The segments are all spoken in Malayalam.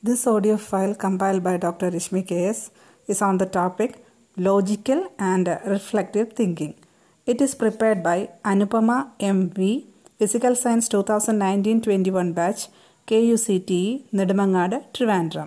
This audio file compiled by Dr. Rishmi KS is on the topic Logical and Reflective Thinking. It is prepared by Anupama MV, Physical Science 2019-21 batch, KUCTE, Nedamangada, Trivandrum.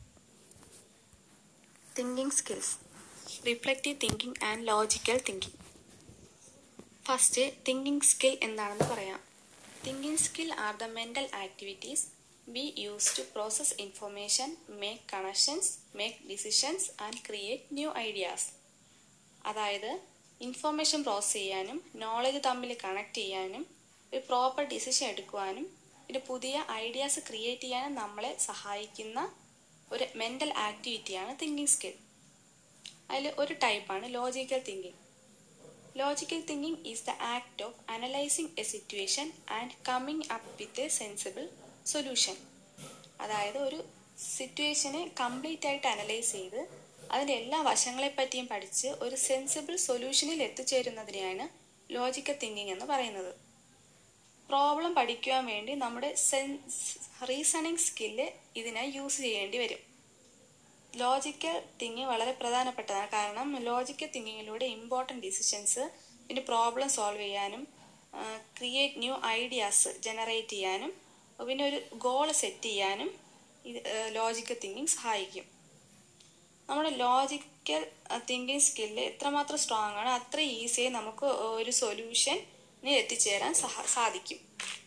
Thinking skills reflective thinking and logical thinking first thinking skill എന്താണെന്ന് പറയാം thinking skill are the mental activities we use to process information make connections make decisions and create new ideas അതായത് ഇൻഫർമേഷൻ പ്രോസസ് ചെയ്യാനും നോളജ് തമ്മിൽ കണക്ട് ചെയ്യാനും ഒരു പ്രോപ്പർ ഡിസിഷൻ എടുക്കുവാനും ഒരു പുതിയ ഐഡിയാസ് ക്രിയേറ്റ് ചെയ്യാനും നമ്മളെ സഹായിക്കുന്ന ഒരു മെന്റൽ ആക്ടിവിറ്റിയാണ് തിങ്കിങ് സ്കിൽ അതിൽ ഒരു ടൈപ്പാണ് logical thinking logical thinking is the act of analysing a situation and coming up with a sensible solution അതായത് ഒരു സിറ്റുവേഷനെ കംപ്ലീറ്റ് ആയിട്ട് അനലൈസ് ചെയ്ത് അതിൻ്റെ എല്ലാ വശങ്ങളെ പറ്റിയും പഠിച്ച് ഒരു സെൻസിബിൾ സൊല്യൂഷനിൽ എത്തിച്ചേരുന്നതിനെയാണ് ലോജിക്കൽ തിങ്കിങ് എന്ന് പറയുന്നത് പ്രോബ്ലം പഠിക്കുവാൻ വേണ്ടി നമ്മുടെ സെൻസ് റീസണിങ് സ്കില്ല് ഇതിനായി യൂസ് ചെയ്യേണ്ടി വരും ലോജിക്കൽ തിങ്കിങ് വളരെ പ്രധാനപ്പെട്ടതാണ് കാരണം ലോജിക്കൽ തിങ്കിങ്ങിലൂടെ ഇമ്പോർട്ടൻറ്റ് ഡിസിഷൻസ് പിന്നെ പ്രോബ്ലം സോൾവ് ചെയ്യാനും ക്രിയേറ്റ് ന്യൂ ഐഡിയാസ് ജനറേറ്റ് ചെയ്യാനും പിന്നെ ഒരു ഗോൾ സെറ്റ് ചെയ്യാനും ഇത് ലോജിക്കൽ തിങ്കിങ് സഹായിക്കും നമ്മുടെ ലോജിക്കൽ തിങ്കിങ് സ്കില്ല് എത്രമാത്രം സ്ട്രോങ് ആണ് അത്ര ഈസിയായി നമുക്ക് ഒരു സൊല്യൂഷന് എത്തിച്ചേരാൻ സഹ സാധിക്കും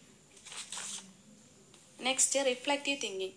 നെക്സ്റ്റ് റിഫ്ലക്റ്റീവ് തിങ്കിങ്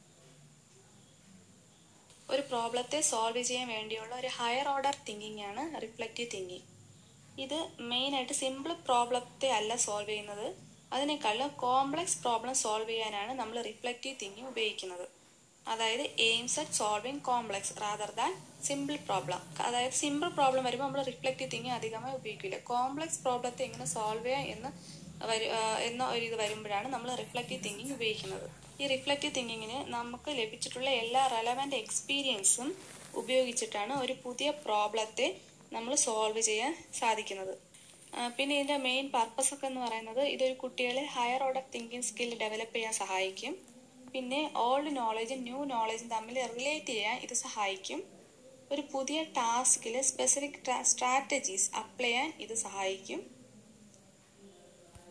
ഒരു പ്രോബ്ലത്തെ സോൾവ് ചെയ്യാൻ വേണ്ടിയുള്ള ഒരു ഹയർ ഓർഡർ തിങ്കിങ് ആണ് റിഫ്ലക്റ്റീവ് തിങ്കിങ് ഇത് മെയിനായിട്ട് സിമ്പിൾ പ്രോബ്ലത്തെ അല്ല സോൾവ് ചെയ്യുന്നത് അതിനേക്കാളും കോംപ്ലക്സ് പ്രോബ്ലം സോൾവ് ചെയ്യാനാണ് നമ്മൾ റിഫ്ലക്റ്റീവ് തിങ്കിങ് ഉപയോഗിക്കുന്നത് അതായത് aims at solving complex rather than simple problem അതായത് സിമ്പിൾ പ്രോബ്ലം വരുമ്പോൾ നമ്മൾ റിഫ്ലക്റ്റീവ് തിങ്കിങ് അധികമായി ഉപയോഗിക്കില്ല കോംപ്ലക്സ് പ്രോബ്ലത്തെ എങ്ങനെ സോൾവ് ചെയ്യാം എന്ന് എന്ന ഒരു ഇത് വരുമ്പോഴാണ് നമ്മൾ റിഫ്ലക്റ്റീവ് തിങ്കിങ് ഉപയോഗിക്കുന്നത് ഈ റിഫ്ലക്റ്റീവ് തിങ്കിങ്ങിന് നമുക്ക് ലഭിച്ചിട്ടുള്ള എല്ലാ റെലവൻ്റ് എക്സ്പീരിയൻസും ഉപയോഗിച്ചിട്ടാണ് ഒരു പുതിയ പ്രോബ്ലത്തെ നമ്മൾ സോൾവ് ചെയ്യാൻ സാധിക്കുന്നത് പിന്നെ ഇതിൻ്റെ മെയിൻ പർപ്പസ് ഒക്കെ എന്ന് പറയുന്നത് ഇതൊരു കുട്ടികളെ higher order thinking skill develop ചെയ്യാൻ സഹായിക്കും പിന്നെ ഓൾഡ് നോളജും ന്യൂ നോളജും തമ്മിൽ റിലേറ്റ് ചെയ്യാൻ ഇത് സഹായിക്കും ഒരു പുതിയ ടാസ്കിൽ സ്പെസിഫിക് സ്ട്രാറ്റജീസ് അപ്ലൈ ചെയ്യാൻ ഇത് സഹായിക്കും